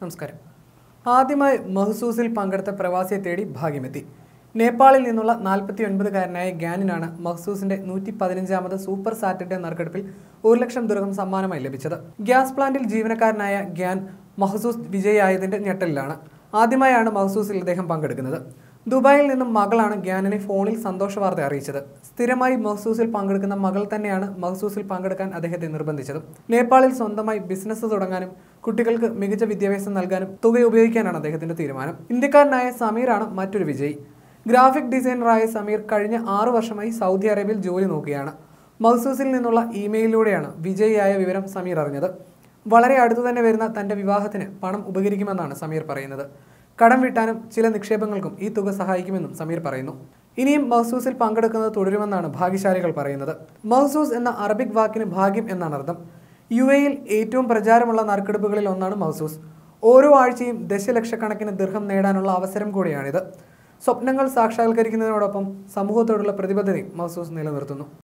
നമസ്കാരം ആദ്യമായി മഹ്സൂസിൽ പങ്കെടുത്ത പ്രവാസിയെ തേടി ഭാഗ്യമെത്തി നേപ്പാളിൽ നിന്നുള്ള നാൽപ്പത്തി ഒൻപതുകാരനായ ഗ്യാനിനാണ് മഹ്സൂസിന്റെ നൂറ്റി പതിനഞ്ചാമത് സൂപ്പർ സാറ്റർഡേ നറുക്കെടുപ്പിൽ ഒരു ലക്ഷം ദീർഘം സമ്മാനമായി ലഭിച്ചത് ഗ്യാസ് പ്ലാന്റിൽ ജീവനക്കാരനായ ഗ്യാൻ മഹ്സൂസ് വിജയിയായതിന്റെ ഞെട്ടലിലാണ് ആദ്യമായാണ് മഹ്സൂസിൽ ഇദ്ദേഹം പങ്കെടുക്കുന്നത് ദുബായിൽ നിന്നും മകളാണ് ഗ്യാനിനെ ഫോണിൽ സന്തോഷ വാർത്ത അറിയിച്ചത് സ്ഥിരമായി മഹ്സൂസിൽ പങ്കെടുക്കുന്ന മകൾ തന്നെയാണ് മഹ്സൂസിൽ പങ്കെടുക്കാൻ അദ്ദേഹത്തെ നിർബന്ധിച്ചത് നേപ്പാളിൽ സ്വന്തമായി ബിസിനസ് തുടങ്ങാനും കുട്ടികൾക്ക് മികച്ച വിദ്യാഭ്യാസം നൽകാനും തുക ഉപയോഗിക്കാനാണ് അദ്ദേഹത്തിന്റെ തീരുമാനം ഇന്ത്യക്കാരനായ സമീറാണ് മറ്റൊരു വിജയി ഗ്രാഫിക് ഡിസൈനറായ സമീർ കഴിഞ്ഞ ആറു വർഷമായി സൗദി അറേബ്യയിൽ ജോലി നോക്കുകയാണ് മഹ്സൂസിൽ നിന്നുള്ള ഇമെയിലിലൂടെയാണ് വിജയിയായ വിവരം സമീർ അറിഞ്ഞത് വളരെ അടുത്തു തന്നെ വരുന്ന തന്റെ വിവാഹത്തിന് പണം ഉപകരിക്കുമെന്നാണ് സമീർ പറയുന്നത് കടം വീട്ടാനും ചില നിക്ഷേപങ്ങൾക്കും ഈ തുക സഹായിക്കുമെന്നും സമീർ പറയുന്നു ഇനിയും മഹ്സൂസിൽ പങ്കെടുക്കുന്നത് തുടരുമെന്നാണ് ഭാഗ്യശാലികൾ പറയുന്നത് മഹ്സൂസ് എന്ന അറബിക് വാക്കിന് ഭാഗ്യം എന്നാണ് അർത്ഥം യു എയിൽ ഏറ്റവും പ്രചാരമുള്ള നറുക്കെടുപ്പുകളിൽ ഒന്നാണ് മഹ്സൂസ് ഓരോ ആഴ്ചയും ദശലക്ഷക്കണക്കിന് ദീർഘം നേടാനുള്ള അവസരം കൂടിയാണിത് സ്വപ്നങ്ങൾ സാക്ഷാത്കരിക്കുന്നതിനോടൊപ്പം സമൂഹത്തോടുള്ള പ്രതിബദ്ധതയും മഹ്സൂസ് നിലനിർത്തുന്നു